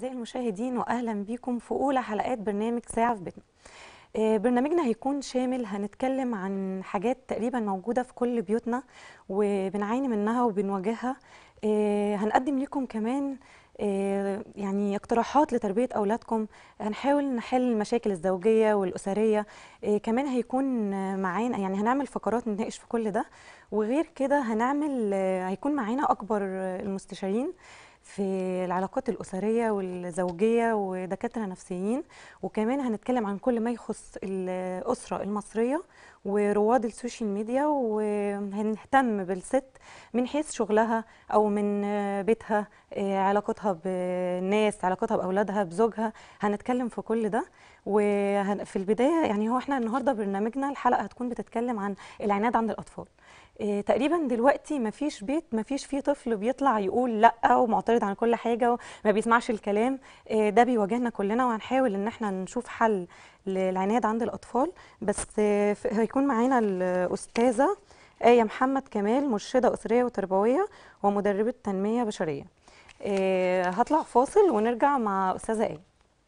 أعزائي المشاهدين وأهلا بيكم في أولى حلقات برنامج ساعة في بيتنا آه، برنامجنا هيكون شامل هنتكلم عن حاجات تقريبا موجودة في كل بيوتنا وبنعاني منها وبنواجهها آه، هنقدم لكم كمان آه، يعني اقتراحات لتربية أولادكم هنحاول نحل المشاكل الزوجية والأسرية آه، كمان هيكون آه، معانا يعني هنعمل فقرات نناقش في كل ده وغير كده هنعمل آه، هيكون معانا أكبر آه، المستشارين في العلاقات الأسرية والزوجية ودكاترة نفسيين وكمان هنتكلم عن كل ما يخص الأسرة المصرية ورواد السوشيال ميديا وهنهتم بالست من حيث شغلها أو من آه، بيتها آه، علاقتها بالناس علاقتها بأولادها بزوجها هنتكلم في كل ده وفي البداية يعني هو احنا النهاردة برنامجنا الحلقة هتكون بتتكلم عن العناد عند الأطفال إيه، تقريبا دلوقتي مفيش بيت مفيش فيه طفل بيطلع يقول لا ومعترض عن كل حاجه وما بيسمعش الكلام إيه، ده بيواجهنا كلنا وهنحاول ان احنا نشوف حل للعناد عند الاطفال بس إيه، ف- هيكون معانا الاستاذه آية محمد كمال مرشده اسريه وتربويه ومدربه تنميه بشريه إيه، هطلع فاصل ونرجع مع استاذه آية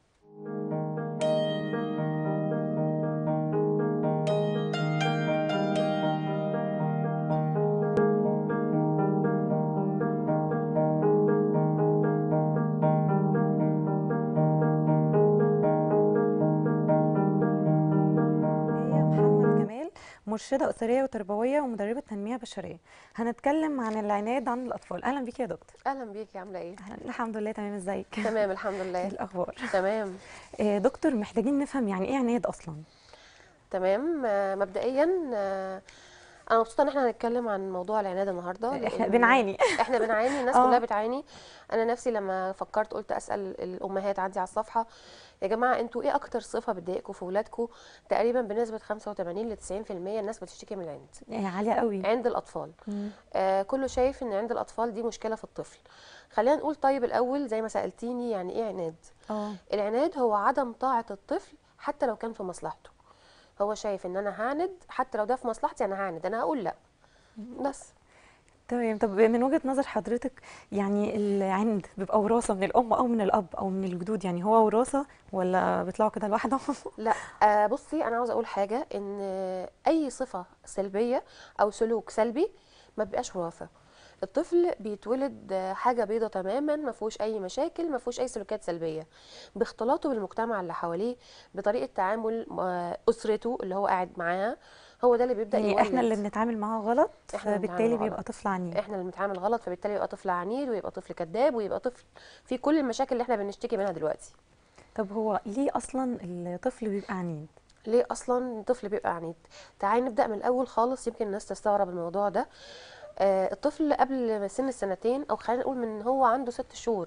هي محمد كمال مرشدة أسرية وتربوية ومدربة تنمية بشرية هنتكلم عن العناد عند الأطفال أهلا بيك يا دكتور اهلا بيكي عامله ايه أهلا الحمد لله تمام ازيك تمام الحمد إيه لله الأخبار تمام آه، دكتور محتاجين نفهم يعني إيه عناد أصلا تمام آه، مبدئيا آه، انا مبسوطه ان احنا هنتكلم عن موضوع العناد النهارده إحنا لأن بنعاني احنا بنعاني الناس آه. كلها بتعاني انا نفسي لما فكرت قلت اسال الامهات عندي على الصفحه يا جماعه انتوا ايه اكتر صفه بتضايقكم في ولادكم تقريبا بنسبه 85 ل 90% الناس بتشتكي من العند آه، عالية قوي عند الاطفال مم. آه كله شايف ان عند الاطفال دي مشكله في الطفل خلينا نقول طيب الاول زي ما سالتيني يعني ايه عناد اه العناد هو عدم طاعة الطفل حتى لو كان في مصلحته هو شايف ان انا هعند حتى لو ده في مصلحتي انا هعند انا هقول لا بس تمام طب من وجهة نظر حضرتك يعني العند بيبقى وراثة من الأم أو من الأب أو من الجدود يعني هو وراثة ولا بيطلعوا كده لوحدهم لا آه بصي انا عاوزه اقول حاجه ان اي صفه سلبيه او سلوك سلبي ما بيبقاش وراثه الطفل بيتولد آه، حاجه بيضه تماما ما فيهوش اي مشاكل ما فيهوش اي سلوكيات سلبيه باختلاطه بالمجتمع اللي حواليه بطريقه تعامل آه، اسرته اللي هو قاعد معاها هو ده اللي بيبدا يعني يولد احنا اللي بنتعامل معاه غلط إحنا اللي فبالتالي بنتعامل بيبقى غلط. طفل عنيد احنا اللي بنتعامل غلط فبالتالي يبقى طفل عنيد ويبقى طفل كذاب ويبقى طفل في كل المشاكل اللي احنا بنشتكي منها دلوقتي طب هو ليه أصلا الطفل بيبقى عنيد ليه اصلا الطفل بيبقى عنيد تعالي نبدا من الاول خالص يمكن الناس تستغرب الموضوع ده آه الطفل قبل سن السنتين او خلينا نقول من هو عنده ست شهور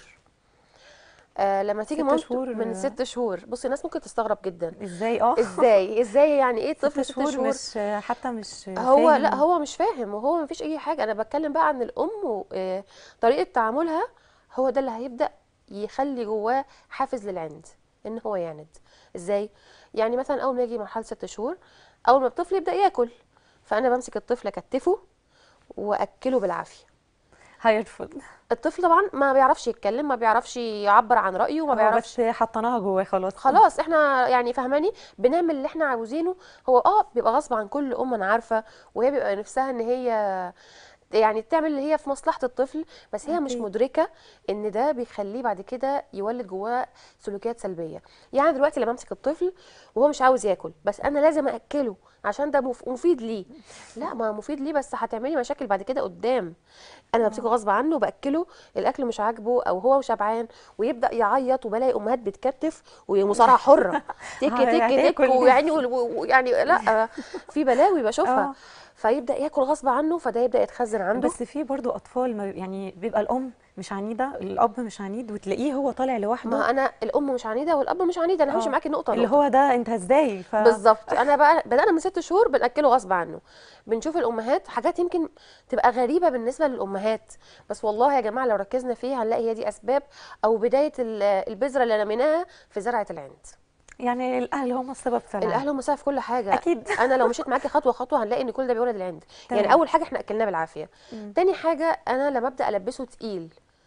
آه لما تيجي ست مامته شهور؟ من ست شهور بصي الناس ممكن تستغرب جدا ازاي اه ازاي ازاي يعني ايه طفل ست ست شهور شهور مش حتى مش هو فاهم. لا هو مش فاهم وهو مفيش اي حاجه انا بتكلم بقى عن الام وطريقه تعاملها هو ده اللي هيبدا يخلي جواه حافز للعند ان هو يعند ازاي يعني مثلا اول ما يجي مرحله ست شهور اول ما الطفل يبدا ياكل فانا بمسك الطفل اكتفه واكله بالعافيه هيرفض الطفل طبعا ما بيعرفش يتكلم ما بيعرفش يعبر عن رايه ما هو بيعرفش بس حطيناها جواه خلاص خلاص احنا يعني فهماني بنعمل اللي احنا عاوزينه هو اه بيبقى غصب عن كل ام انا عارفه وهي بيبقى نفسها ان هي يعني تعمل اللي هي في مصلحه الطفل بس هي مش أكيد. مدركه ان ده بيخليه بعد كده يولد جواه سلوكيات سلبيه يعني دلوقتي لما امسك الطفل وهو مش عاوز ياكل بس انا لازم اكله عشان ده مف- مفيد ليه لا ما مفيد ليه بس هتعملي مشاكل بعد كده قدام انا بمسكه غصب عنه باكله الاكل مش عاجبه او هو شبعان ويبدا يعيط وبلاقي امهات بتكتف ومصارعه حره تك آه، تك يعني تك هياكل. ويعني ويعني لا في بلاوي بشوفها آه. فيبدا ياكل غصب عنه فده يبدا يتخزن عنده بس في برضو اطفال ما يعني بيبقى الام مش عنيده الاب مش عنيد وتلاقيه هو طالع لوحده ما انا الام مش عنيده والاب مش عنيده انا همشي آه. معاكي نقطه اللي نقطة. هو ده انت ازاي ف... بالظبط انا بقى بدانا من ست شهور بناكله غصب عنه بنشوف الامهات حاجات يمكن تبقى غريبه بالنسبه للامهات بس والله يا جماعه لو ركزنا فيها هنلاقي هي دي اسباب او بدايه ال- البذره اللي رميناها في زرعه العند يعني الاهل هم السبب فعلا الاهل هم سبب في كل حاجه اكيد انا لو مشيت معاكي خطوه خطوه هنلاقي ان كل ده بيولد العند تمام. يعني اول حاجه احنا اكلناه بالعافيه مم. تاني حاجه انا لما ابدا البسه تقيل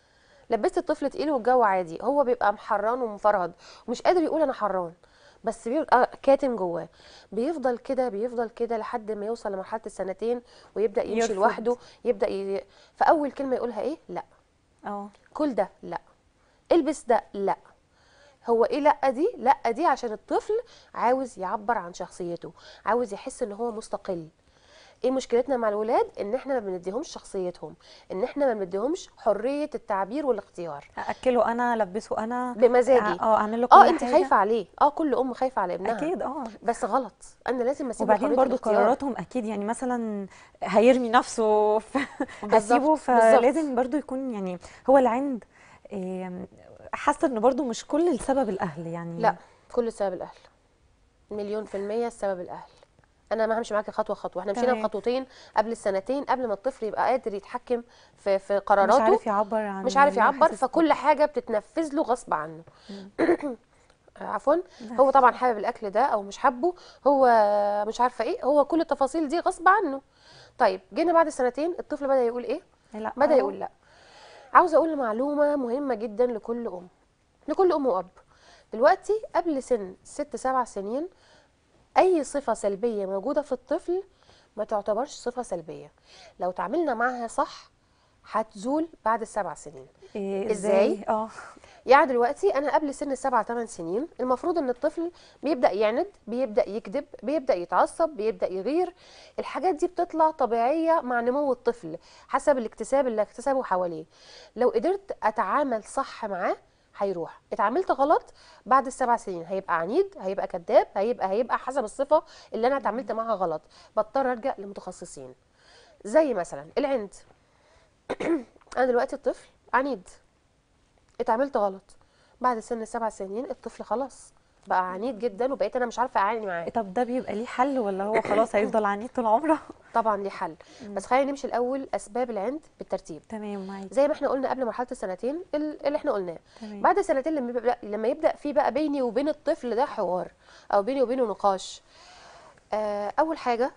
لبست الطفل تقيل والجو عادي هو بيبقى محران ومفرهد ومش قادر يقول انا حران بس بيبقى كاتم جواه بيفضل كده بيفضل كده لحد ما يوصل لمرحله السنتين ويبدا يمشي يرفض. لوحده يبدا ي... فاول كلمه يقولها ايه لا اه كل ده لا البس ده لا هو ايه لا دي لا دي عشان الطفل عاوز يعبر عن شخصيته عاوز يحس ان هو مستقل ايه مشكلتنا مع الولاد ان احنا ما بنديهمش شخصيتهم ان احنا ما بنديهمش حريه التعبير والاختيار اكله انا البسه انا بمزاجي اه اعمل له كل اه انت حاجة. خايفه عليه اه كل ام خايفه على ابنها اكيد اه بس غلط انا لازم اسيب وبعدين برضو قراراتهم اكيد يعني مثلا هيرمي نفسه ف- هسيبه بالظبط. فلازم برضو يكون يعني هو العند آم، حاسه ان برضو مش كل السبب الاهل يعني لا كل السبب الاهل مليون في المية السبب الاهل انا ما همشي معاكي خطوه خطوه احنا مشينا تمام. خطوتين قبل السنتين قبل ما الطفل يبقى قادر يتحكم في في مش قراراته عارف يعبر عن مش عارف اللي هو يعبر حاسس فكل حاجه بتتنفذ له غصب عنه عفوا هو طبعا حابب الاكل ده او مش حابه هو مش عارفه ايه هو كل التفاصيل دي غصب عنه طيب جينا بعد سنتين الطفل بدا يقول ايه بيه. لا بدا آه. يقول لا عاوزه اقول معلومه مهمه جدا لكل ام لكل ام واب دلوقتي قبل سن ست سبع سنين اي صفه سلبيه موجوده في الطفل ما تعتبرش صفه سلبيه لو تعاملنا معاها صح هتزول بعد السبع سنين إيه إزاي؟ ازاي اه يعني دلوقتي انا قبل سن السبع ثمان سنين المفروض ان الطفل بيبدا يعند بيبدا يكذب بيبدا يتعصب بيبدا يغير الحاجات دي بتطلع طبيعيه مع نمو الطفل حسب الاكتساب اللي اكتسبه حواليه لو قدرت اتعامل صح معاه هيروح اتعاملت غلط بعد السبع سنين هيبقى عنيد هيبقى كذاب هيبقى هيبقى حسب الصفه اللي انا اتعاملت معاها غلط بضطر ارجع لمتخصصين زي مثلا العند انا دلوقتي الطفل عنيد اتعاملت غلط بعد سن السبع سنين الطفل خلاص بقى عنيد جدا وبقيت انا مش عارفه اعاني معاه طب ده بيبقى ليه حل ولا هو خلاص هيفضل عنيد طول عمره طبعا ليه حل بس خلينا نمشي الاول اسباب العند بالترتيب تمام معاك زي ما احنا قلنا قبل مرحله السنتين ال- اللي احنا قلناه تمام. بعد سنتين لما يبدا لما يبدا في بقى بيني وبين الطفل ده حوار او بيني وبينه نقاش آه اول حاجه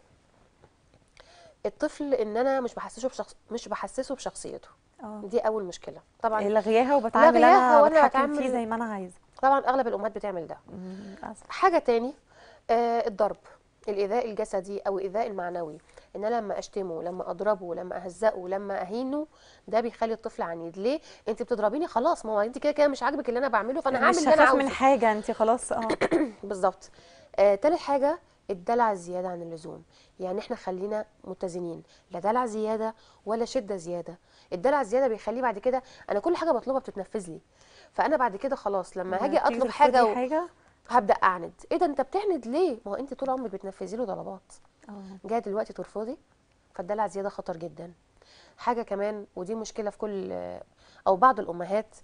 الطفل ان انا مش بحسسه بشخص مش بحسسه بشخصيته اه دي اول مشكله طبعا لغياها وبتعامل لغياها انا وأنا بتحكم فيه بتعامل- زي ما انا عايزه طبعا اغلب الامهات بتعمل ده مم، للاسف حاجة تاني آه الضرب الإيذاء الجسدي أو الإيذاء المعنوي إن أنا لما أشتمه لما أضربه لما أهزقه لما أهينه ده بيخلي الطفل عنيد ليه؟ أنت بتضربيني خلاص ما هو أنت كده كده مش عاجبك اللي أنا بعمله فأنا هعمل مش اللي أنا هخاف من عاوزه حاجه انت خلاص اه بالظبط آه تالت حاجة الدلع الزيادة عن اللزوم يعني احنا خلينا متزنين لا دلع زيادة ولا شدة زيادة الدلع الزيادة بيخليه بعد كده أنا كل حاجة بطلبها بتتنفذ لي فأنا بعد كده خلاص لما هاجي تيجي أطلب ترفضي حاجة و... حاجه هبدا اعند ايه ده انت بتعند ليه ما هو انت طول عمرك بتنفذي له طلبات اه جايه دلوقتي ترفضي فالدلع زياده خطر جدا حاجه كمان ودي مشكله في كل او بعض الامهات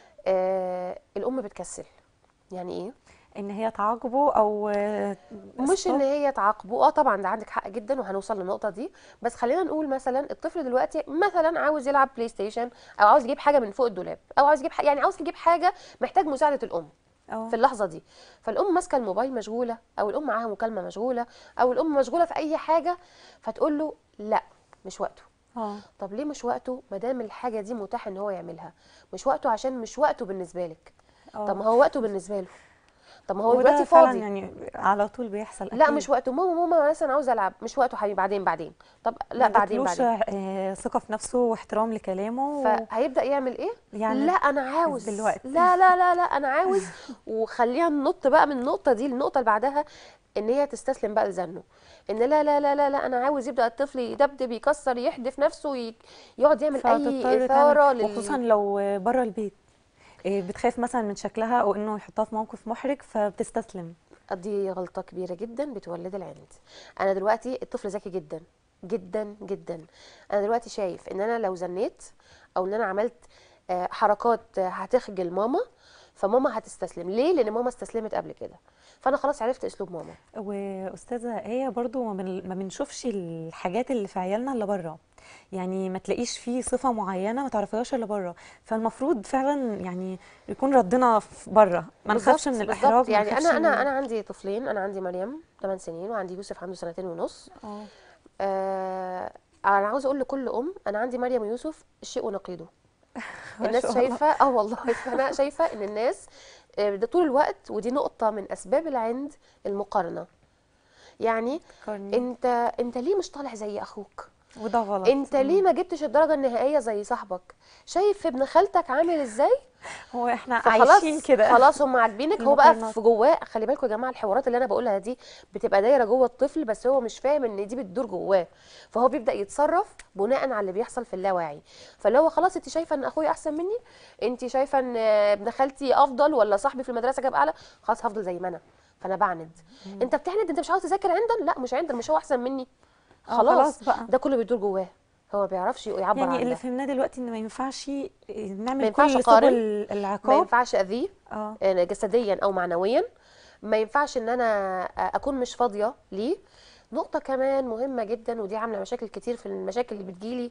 آه الام بتكسل يعني ايه ان هي تعاقبه او آه، مش ان stop. هي تعاقبه اه طبعا ده عندك حق جدا وهنوصل للنقطه دي بس خلينا نقول مثلا الطفل دلوقتي مثلا عاوز يلعب بلاي ستيشن او عاوز يجيب حاجه من فوق الدولاب او عاوز يجيب حاجة يعني عاوز يجيب حاجه محتاج مساعده الام اه في اللحظه دي فالام ماسكه الموبايل مشغوله او الام معاها مكالمه مشغوله او الام مشغوله في اي حاجه فتقول له لا مش وقته اه طب ليه مش وقته ما دام الحاجه دي متاح ان هو يعملها مش وقته عشان مش وقته بالنسبه لك اه طب ما هو وقته بالنسبه له طب ما هو وده دلوقتي فعلا فاضي يعني على طول بيحصل لا أكيد. مش وقته ماما ماما مثلا عاوزه العب مش وقته حبيبي بعدين بعدين طب لا ما بعدين ادتلوش، بعدين آه، ثقه في نفسه واحترام لكلامه و... فهيبدا يعمل ايه يعني لا انا عاوز دلوقتي. لا لا لا لا انا عاوز وخليها ننط بقى من النقطه دي للنقطه اللي بعدها ان هي تستسلم بقى لزنه ان لا لا لا لا لا انا عاوز يبدا الطفل يدبدب يكسر يحدف نفسه ي- يقعد يعمل اي فتضطر اثاره تعمل لل... وخصوصا لو بره البيت آه، بتخاف مثلا من شكلها او انه يحطها في موقف محرج فبتستسلم دي غلطه كبيره جدا بتولد العند انا دلوقتي الطفل ذكي جدا جدا جدا انا دلوقتي شايف ان انا لو زنيت او ان انا عملت آه، حركات آه، هتخجل ماما فماما هتستسلم ليه لان ماما استسلمت قبل كده فانا خلاص عرفت اسلوب ماما واستاذه هي برضو ما بن- ما بنشوفش الحاجات اللي في عيالنا الا بره يعني ما تلاقيش فيه صفه معينه ما تعرفيهاش الا بره فالمفروض فعلا يعني يكون ردنا في بره ما نخافش من بالظبط- الاحراج بالظبط. ما يعني نخافش انا انا من- انا عندي طفلين انا عندي مريم 8 سنين وعندي يوسف عنده سنتين ونص اه آه انا عاوزه اقول لكل ام انا عندي مريم ويوسف الشيء ونقيضه ما الناس شاء الله. شايفه اه والله فانا شايفه ان الناس آه، ده طول الوقت ودي نقطه من اسباب العند المقارنه يعني فكرني. انت انت ليه مش طالع زي اخوك وده غلط انت ليه ما جبتش الدرجه النهائيه زي صاحبك شايف ابن خالتك عامل ازاي هو احنا فخلاص عايشين كده خلاص هم عاجبينك هو بقى المقارنات. في جواه خلي بالكم يا جماعه الحوارات اللي انا بقولها دي بتبقى دايره جوه الطفل بس هو مش فاهم ان دي بتدور جواه فهو بيبدا يتصرف بناء على اللي بيحصل في اللاواعي فاللي هو خلاص انت شايفه ان اخويا احسن مني انت شايفه ان ابن خالتي افضل ولا صاحبي في المدرسه جاب اعلى خلاص هفضل زي ما انا فانا بعند انت بتعند انت مش عاوز تذاكر عندا لا مش عندا مش هو احسن مني آه، خلاص خلاص بقى. ده كله بيدور جواه هو ما بيعرفش يعبر يعني عن اللي ده فهمناه دلوقتي ان ما ينفعش نعمل ينفعش كل أقارن. سبل ما العقاب ينفعش اذيه اه آه، جسديا او معنويا ما ينفعش ان انا اكون مش فاضيه ليه نقطه كمان مهمه جدا ودي عامله مشاكل كتير في المشاكل اللي بتجيلي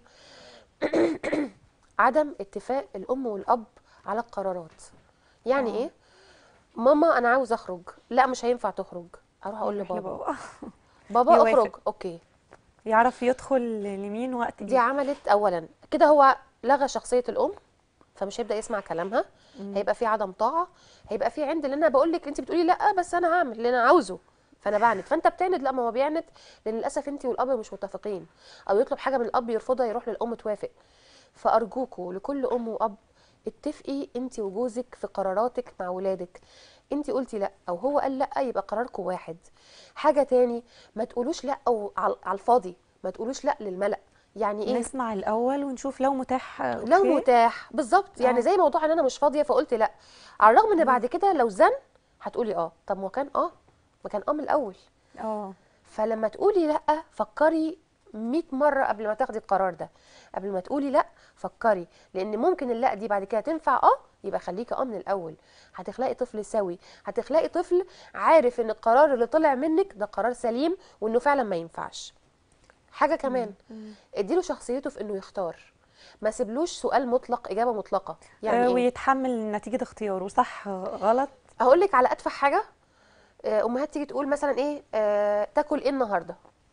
عدم اتفاق الام والاب على القرارات يعني آه. ايه ماما انا عاوز اخرج لا مش هينفع تخرج اروح اقول يروح لبابا لبابا. بابا يوافق. اخرج اوكي يعرف يدخل لمين وقت دي عملت اولا كده هو لغى شخصيه الام فمش هيبدا يسمع كلامها هيبقى في عدم طاعه هيبقى في عند اللي انا بقول لك انت بتقولي لا بس انا هعمل اللي انا عاوزه فانا بعند فانت بتعند لا ما هو بيعند لان للاسف انت والاب مش متفقين او يطلب حاجه من الاب يرفضها يروح للام توافق فارجوكوا لكل ام واب اتفقي انت وجوزك في قراراتك مع ولادك انت قلتي لا او هو قال لا يبقى قراركم واحد حاجه تاني ما تقولوش لا او على على الفاضي ما تقولوش لا للملأ يعني ايه نسمع الاول ونشوف لو متاح آه، لو أوكي. متاح بالظبط يعني آه. زي موضوع ان انا مش فاضيه فقلت لا على الرغم ان بعد كده لو زن هتقولي اه طب ما كان اه ما كان اه من الاول اه فلما تقولي لا فكري 100 مره قبل ما تاخدي القرار ده قبل ما تقولي لا فكري لان ممكن اللا دي بعد كده تنفع اه يبقى خليكي اه من الاول هتخلقي طفل سوي هتخلقي طفل عارف ان القرار اللي طلع منك ده قرار سليم وانه فعلا ما ينفعش حاجه كمان اديله شخصيته في انه يختار ما سيبلوش سؤال مطلق اجابه مطلقه يعني آه، ايه ويتحمل نتيجة اختياره صح غلط هقول لك على اتفه حاجه آه، امهات تيجي تقول مثلا ايه آه تاكل ايه النهارده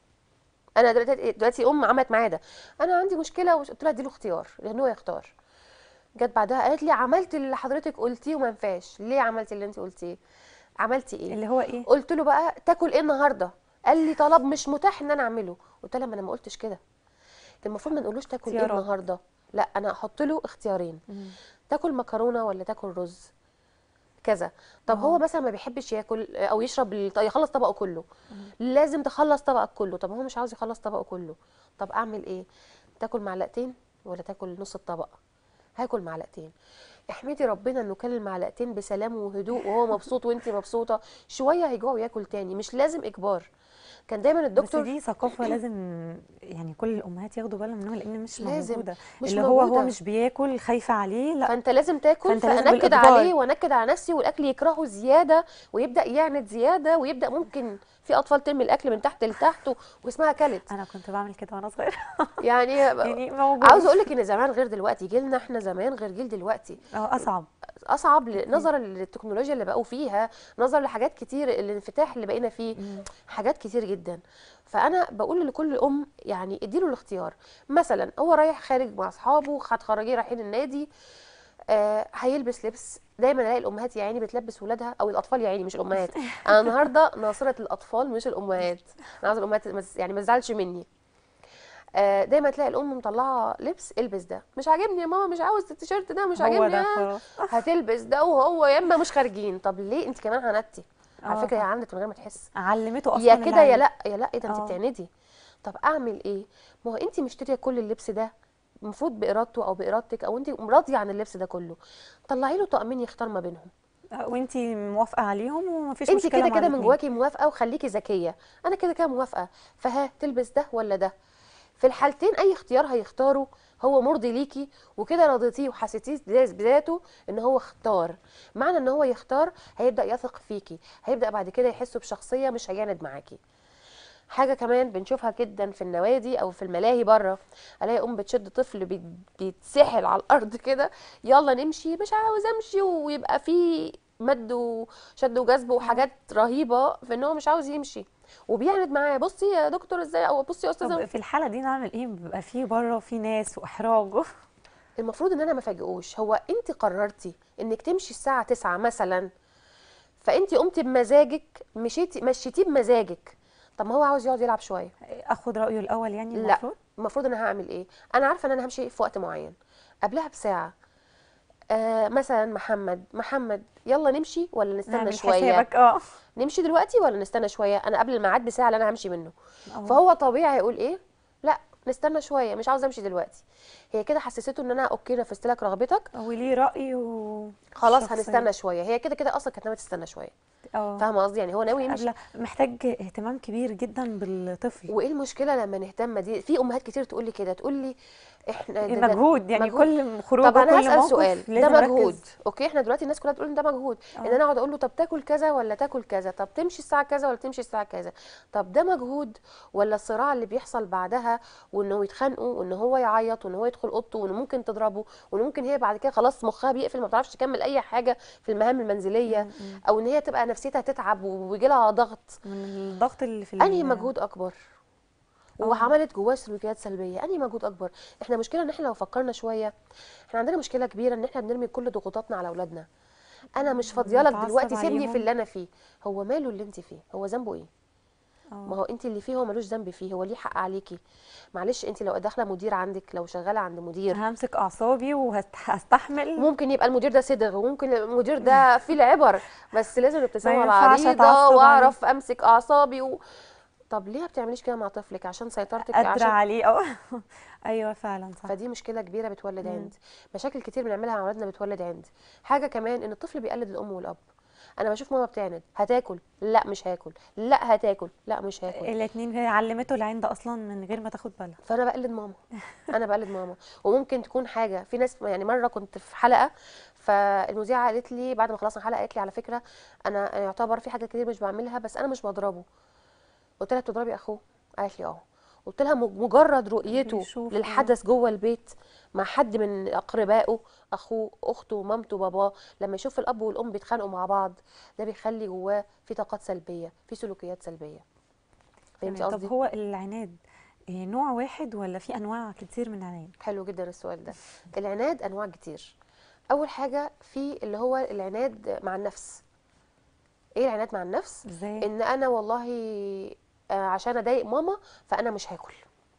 انا دلوقتي دلوقتي ام عملت معايا ده انا عندي مشكله وقلت لها اديله اختيار لان هو يختار جت بعدها قالت لي عملت اللي حضرتك قلتيه وما ينفعش ليه عملتي اللي انت قلتيه عملتي ايه اللي هو ايه قلت له بقى تاكل ايه النهارده قال لي طلب مش متاح ان انا اعمله قلت لها ما انا ما قلتش كده المفروض ما نقولوش تاكل ايه اختيارات. النهارده لا انا احط له اختيارين مم. تاكل مكرونه ولا تاكل رز كذا طب هو مثلا ما بيحبش ياكل او يشرب الط- يخلص طبقه كله لازم تخلص طبقك كله طب هو مش عاوز يخلص طبقه كله طب اعمل ايه تاكل معلقتين ولا تاكل نص الطبق هاكل معلقتين احمدي ربنا انه كل المعلقتين بسلام وهدوء وهو مبسوط وانت مبسوطه شويه هيجوع وياكل تاني مش لازم اجبار كان دايما بس الدكتور دي ثقافة لازم يعني كل الأمهات ياخدوا بالهم منها لأن مش لازم. موجودة مش اللي هو هو موجودة. مش بياكل خايفة عليه لا فانت لازم تاكل فأنت لازم فانكد بالإجبار. عليه وانكد على نفسي والاكل يكرهه زياده ويبدا يعند زياده ويبدا ممكن في اطفال ترمي الاكل من تحت لتحت و- واسمها كلت أنا كنت بعمل كده وأنا صغيرة يعني يعني موجود عاوز اقول لك ان زمان غير دلوقتي جيلنا احنا زمان غير جيل دلوقتي اه أصعب اصعب ل- نظرا للتكنولوجيا اللي بقوا فيها نظرا لحاجات كتير الانفتاح اللي بقينا فيه حاجات كتير جدا فانا بقول لكل ام يعني اديله الاختيار مثلا هو رايح خارج مع اصحابه هتخرجيه رايحين النادي آه هيلبس لبس دايما الاقي الامهات يا عيني بتلبس ولادها او الاطفال يا عيني مش الامهات انا النهارده ناصره الاطفال مش الامهات انا عايزه الامهات ما تز- يعني ما تزعلش مني آه، دايما تلاقي الام مطلعه لبس البس ده مش عاجبني يا ماما مش عاوز التيشيرت ده مش هو عاجبني ده آه. خلاص هتلبس ده وهو يا اما مش خارجين طب ليه انت كمان عندتي على آه فكره هي طبعا. عندت من غير ما تحس علمته أصلا يا كده يا العلم. لا يا لا ايه ده انت آه. بتعندي طب اعمل ايه ما هو انت مشتريه كل اللبس ده المفروض بارادته او بارادتك او انت راضيه عن اللبس ده كله طلعي له طقمين يختار ما بينهم آه، وانتي موافقة عليهم ومفيش انت مشكلة كده مع كده من الاتنين. جواكي موافقه وخليكي ذكيه انا كده كده موافقه فها تلبس ده ولا ده في الحالتين اي اختيار هيختاره هو مرضي ليكي وكده رضيتيه وحسيتيه ذات- بذاته ان هو اختار معنى ان هو يختار هيبدا يثق فيكي هيبدا بعد كده يحسه بشخصيه مش هيعند معاكي حاجه كمان بنشوفها جدا في النوادي او في الملاهي بره الاقي ام بتشد طفل بي- بيتسحل على الارض كده يلا نمشي مش عاوز امشي ويبقى في مد وشد وجذب وحاجات رهيبه في ان هو مش عاوز يمشي وبيعند معايا بصي يا دكتور ازاي او بصي يا طب استاذه في الحالة دي نعمل ايه بيبقى في بره في ناس واحراج المفروض ان انا ما افاجئوش هو انت قررتي انك تمشي الساعه 9 مثلا فانت قمتي بمزاجك مشيتي مشيتيه بمزاجك طب ما هو عاوز يقعد يلعب شويه اخد رايه الاول يعني لا المفروض المفروض انا هعمل ايه انا عارفه ان انا همشي في وقت معين قبلها بساعه آه مثلا محمد محمد يلا نمشي ولا نستنى نعمل شويه حسابك اه نمشي دلوقتي ولا نستنى شويه انا قبل الميعاد بساعه اللي انا همشي منه أه. فهو طبيعي هيقول ايه لا نستنى شويه مش عاوز امشي دلوقتي هي كده حسسته ان انا اوكي نفذت لك رغبتك وليه راي و خلاص شخصية. هنستنى شويه هي كده كده اصلا كانت ناويه تستنى شويه اه فاهمه قصدي يعني هو ناوي يمشي قبل محتاج اهتمام كبير جدا بالطفل وايه المشكله لما نهتم دي في امهات كتير تقول لي كده تقول لي احنا إيه ده- ده- مجهود يعني مجهود. كل خروج طب انا وكل هسال موقف سؤال ده لازم أركز. مجهود اوكي احنا دلوقتي الناس كلها بتقول ان ده مجهود ان آه. انا اقعد اقول له طب تاكل كذا ولا تاكل كذا طب تمشي الساعه كذا ولا تمشي الساعه كذا طب ده مجهود ولا الصراع اللي بيحصل بعدها وانه يتخانقوا وان هو يعيط وان هو يدخل اوضته وانه ممكن تضربه وان ممكن هي بعد كده خلاص مخها بيقفل ما بتعرفش تكمل اي حاجه في المهام المنزليه او ان هي تبقى نفسيتها تتعب ويجي لها ضغط من الضغط اللي في انهي ال- مجهود اكبر آه. وعملت جواه سلوكيات سلبيه انهي مجهود اكبر احنا مشكله ان احنا لو فكرنا شويه احنا عندنا مشكله كبيره ان احنا بنرمي كل ضغوطاتنا على اولادنا انا مش فاضيه لك بنتعصب دلوقتي سيبني عليهم. في اللي انا فيه هو ماله اللي انت فيه هو ذنبه ايه ما اه هو انت اللي فيه هو ملوش ذنب فيه هو ليه حق عليكي معلش انت لو داخله مدير عندك لو شغاله عند مدير همسك اعصابي وهستحمل ممكن يبقى المدير ده صدغ وممكن المدير ده فيه العبر بس لازم الابتسامه ينفعش العريضه أتعصب واعرف امسك اعصابي و... طب ليه ما بتعمليش كده مع طفلك عشان سيطرتك قادره عشان عليه اه ايوه فعلا صح فدي مشكله كبيره بتولد مم. عند مشاكل كتير بنعملها مع اولادنا بتولد عند حاجه كمان ان الطفل بيقلد الام والاب انا بشوف ماما بتعند هتاكل لا مش هاكل لا هتاكل لا مش هاكل الاتنين هي علمته العند اصلا من غير ما تاخد بالها فانا بقلد ماما انا بقلد ماما وممكن تكون حاجه في ناس يعني مره كنت في حلقه فالمذيعه قالت لي بعد ما خلصنا الحلقه قالت لي على فكره انا يعتبر في حاجات كتير مش بعملها بس انا مش بضربه قلت لها بتضربي اخوه قالت لي اه قلت لها مج- مجرد رؤيته بيشوف، آه. للحدث جوه البيت مع حد من اقربائه اخوه اخته مامته باباه لما يشوف الاب والام بيتخانقوا مع بعض ده بيخلي جواه في طاقات سلبيه في سلوكيات سلبيه فهمتي تمام. قصدي طب هو العناد إيه، نوع واحد ولا في انواع كتير من العناد حلو جدا السؤال ده العناد انواع كتير اول حاجه في اللي هو العناد مع النفس ايه العناد مع النفس ازاي ان انا والله آه، عشان اضايق ماما فانا مش هاكل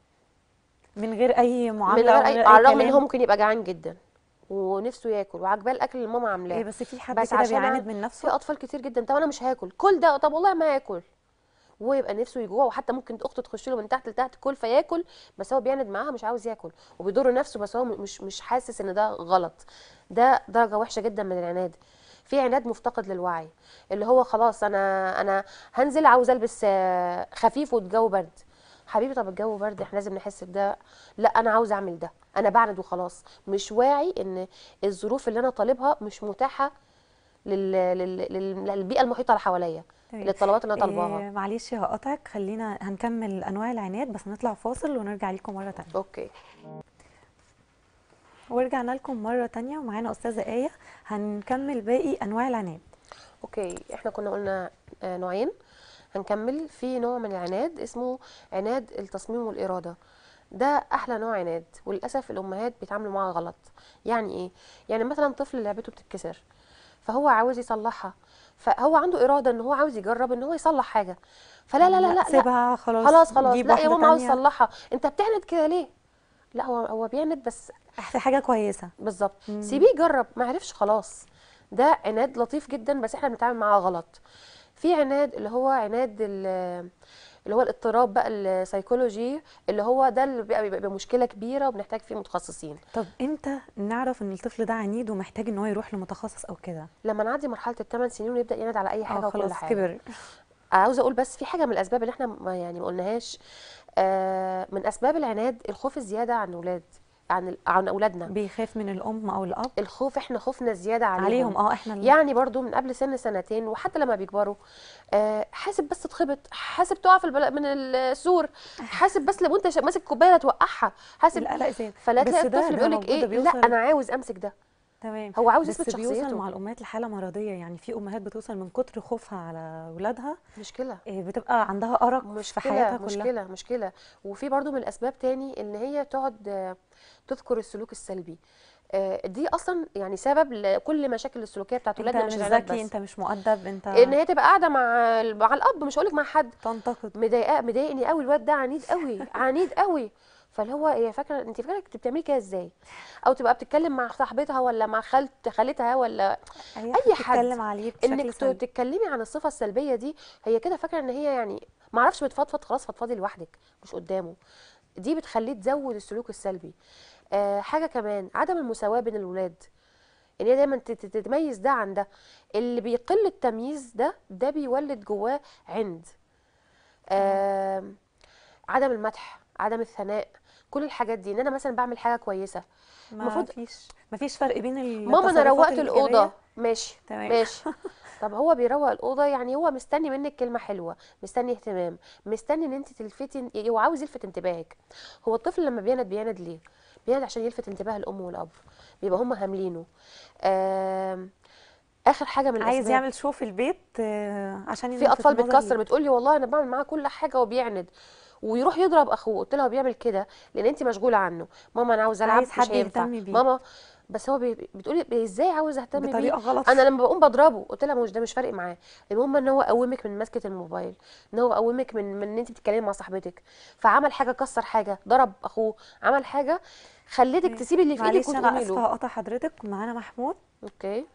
من غير اي من معامله غير أو اي من على الرغم ان كلام؟ هو ممكن يبقى جعان جدا ونفسه ياكل وعاجباه الاكل اللي ماما عاملاه ايه بس في حد بس كده عشان بيعاند أنا- من في نفسه اطفال كتير جدا طب انا مش هاكل كل ده طب والله ما هاكل ويبقى نفسه يجوع وحتى ممكن اخته تخش له من تحت لتحت كل فياكل بس هو بيعند معاها مش عاوز ياكل وبيضر نفسه بس هو مش مش حاسس ان ده غلط ده درجه وحشه جدا من العناد في عناد مفتقد للوعي اللي هو خلاص انا انا هنزل عاوز البس آه، خفيف والجو برد حبيبي طب الجو برد احنا لازم نحس بده لا انا عاوز اعمل ده انا بعند وخلاص مش واعي ان الظروف اللي انا طالبها مش متاحه لل... لل... لل... للبيئه المحيطه اللي حواليا تمام. للطلبات اللي انا طالباها إيه معلش هقطعك خلينا هنكمل انواع العناد بس نطلع فاصل ونرجع لكم مره تانية اوكي ورجعنا لكم مره تانية ومعانا استاذه ايه هنكمل باقي انواع العناد اوكي احنا كنا قلنا آه، نوعين هنكمل في نوع من العناد اسمه عناد التصميم والاراده ده احلى نوع عناد وللاسف الامهات بيتعاملوا معاه غلط يعني ايه يعني مثلا طفل لعبته بتتكسر فهو عاوز يصلحها فهو عنده اراده ان هو عاوز يجرب ان هو يصلح حاجه فلا لا لا لا, لا سيبها خلاص خلاص خلاص جيب لا يا واحدة ماما عاوز تانية. يصلحها انت بتعند كده ليه لا هو هو بيعند بس في حاجه كويسه بالظبط سيبيه يجرب ما عرفش خلاص ده عناد لطيف جدا بس احنا بنتعامل معاه غلط في عناد اللي هو عناد ال- اللي هو الاضطراب بقى السيكولوجي اللي هو ده اللي بيبقى, بيبقى مشكله كبيره وبنحتاج فيه متخصصين طب امتى نعرف ان الطفل ده عنيد ومحتاج ان هو يروح لمتخصص او كده لما نعدي مرحله الثمان سنين ونبدا يعند على اي حاجه اه وكل خلاص حاجه كبر عاوزه اقول بس في حاجه من الاسباب اللي احنا ما يعني ما قلناهاش آه من اسباب العناد الخوف الزياده عن اولاد عن ال- عن اولادنا بيخاف من الام او الاب الخوف احنا خوفنا زياده عليهم, عليهم اه احنا اللي يعني برضو من قبل سن سنتين وحتى لما بيكبروا آه حاسب بس تخبط حاسب تقع في البلا من السور حاسب بس لو انت شا- ماسك كوبايه لا توقعها حاسب القلق زاد فلا بس تلاقي ده- الطفل ده بيقول لك موجود، ايه ده لا بيوصل- انا عاوز امسك ده تمام هو عاوز بس يثبت بيوصل شخصيته مع الامهات لحاله مرضيه يعني في امهات بتوصل من كتر خوفها على اولادها مشكله إيه، بتبقى عندها ارق في مشكلة حياتها كلها مشكلة مشكلة وفي برضو من الأسباب تاني إن هي تقعد آه، تذكر السلوك السلبي آه، دي أصلا يعني سبب لكل مشاكل السلوكية بتاعت انت ولادنا مش مش العيال ذكي بس انت مش مؤدب انت إن هي تبقى قاعدة مع ال- مع الأب مش هقولك مع حد تنتقد مضايقاه مضايقني قوي الواد ده عنيد قوي عنيد قوي فاللي هو هي فاكره انت فاكره انت بتعملي كده ازاي او تبقى بتتكلم مع صاحبتها ولا مع خالت خالتها ولا اي أي حد بتتكلم عليه بشكل انك ت- سلبي تتكلمي عن الصفه السلبيه دي هي كده فاكره ان هي يعني ما اعرفش بتفضفض خلاص فضفضي لوحدك مش قدامه دي بتخليه تزود السلوك السلبي آه حاجه كمان عدم المساواه بين الولاد ان هي دايما تت- تت- تتميز ده عن ده اللي بيقل التمييز ده ده بيولد جواه عند آه عدم المدح عدم الثناء كل الحاجات دي ان انا مثلا بعمل حاجه كويسه ما المفروض- فيش ما فيش فرق بين ماما انا التصرفات روقت الإيجابية الاوضه ماشي تمام. ماشي طب هو بيروق الاوضه يعني هو مستني منك كلمه حلوه مستني اهتمام مستني ان انت تلفتي هو عاوز يلفت انتباهك هو الطفل لما بيند بيند ليه بيند عشان يلفت انتباه الام والاب بيبقى هم هاملينه آم، اخر حاجه من عايز الاسباب يعمل شو في البيت آه، عشان في يلفت اطفال النظر بتكسر ليه. بتقولي والله انا بعمل معاه كل حاجه وبيعند ويروح يضرب اخوه قلت لها هو بيعمل كده لان انت مشغوله عنه ماما انا عاوز العب عايز مش حد هينفع يهتم بيه. ماما بس هو بي... بتقولي بي- ازاي عاوز اهتم بيه بطريقه غلط انا لما بقوم بضربه قلت لها مش ده مش فارق معاه المهم ان هو قومك من مسكه الموبايل ان هو قومك من من ان انت بتتكلمي مع صاحبتك فعمل حاجه كسر حاجه ضرب اخوه عمل حاجه خليتك تسيبي اللي في ايدك معلش انا وتقومي اسفه له هقطع حضرتك معانا محمود اوكي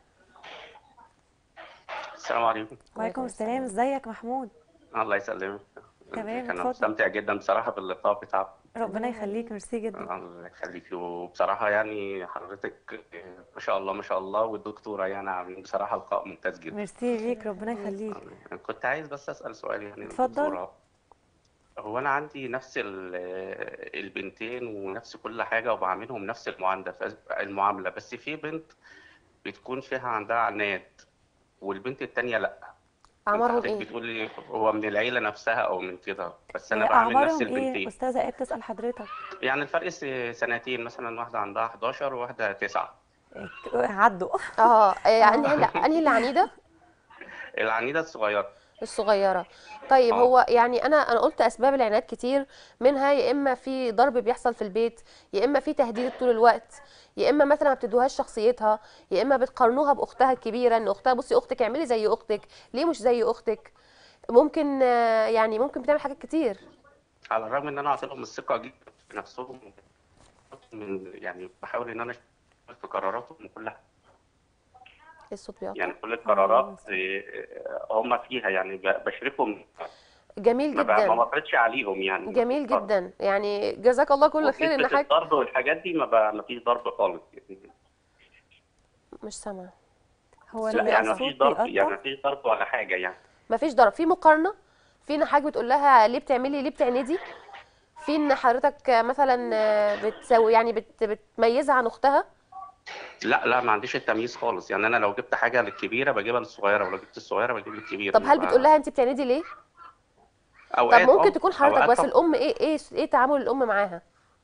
السلام عليكم وعليكم السلام ازيك محمود الله يسلمك تمام، انا اتفضل. مستمتع جدا بصراحه باللقاء بتاعك ربنا يخليك ميرسي جدا الله يخليك وبصراحه يعني حضرتك ما شاء الله ما شاء الله والدكتوره يعني عاملين بصراحه لقاء ممتاز جدا ميرسي ليك ربنا يخليك كنت عايز بس اسال سؤال يعني اتفضل. للدكتورة. هو انا عندي نفس ال- البنتين ونفس كل حاجه وبعاملهم نفس المعامله المعامله بس في بنت بتكون فيها عندها عناد والبنت التانيه لا اعمارهم حضرتك ايه بتقولي هو من العيلة نفسها أو من كده بس أنا آه، بعمل نفس اعمارهم ايه البنتين استاذه ايه بتسال حضرتك يعني الفرق س- سنتين مثلا واحدة عندها 11 وواحدة 9 إيه، عدوا اه يعني انهي انهي اللي عنيده العنيدة الصغيرة الصغيرة طيب آه. هو يعني انا انا قلت اسباب العناد كتير منها يا اما في ضرب بيحصل في البيت يا اما في تهديد طول الوقت يا اما مثلا ما بتدوهاش شخصيتها يا اما بتقارنوها باختها الكبيره ان اختها بصي اختك اعملي زي اختك ليه مش زي اختك ممكن آه، يعني ممكن بتعمل حاجات كتير على الرغم إن أنا أعطيهم الثقة جدا في نفسهم من يعني بحاول إن أنا أشتغل في قراراتهم وكل حاجة الصوت بيقطع يعني كل القرارات آه، هم فيها يعني ب- بشركهم جميل ما ب- ما جدا بفرضش عليهم يعني جميل جدا يعني جزاك الله كل خير ان وفكرة حضرتك الضرب والحاجات دي ما, ب... ما فيش ضرب خالص يعني مش سامعه هو لا يعني ما الصوت فيش ضرب بيقطع يعني ما فيش ضرب ولا حاجة يعني مفيش ضرب في مقارنه في ان حاجه بتقول لها ليه بتعملي ليه بتعندي في ان حضرتك مثلا بتسوي يعني بت بتميزها عن اختها لا لا ما عنديش التمييز خالص يعني انا لو جبت حاجه للكبيره بجيبها للصغيره ولو جبت الصغيره بجيب للكبيره طب هل ما- بتقول لها انت بتعندي ليه طب اوقات ممكن آه، تكون حضرتك أوقات بس طبعاً. الام ايه ايه ايه تعامل الام معاها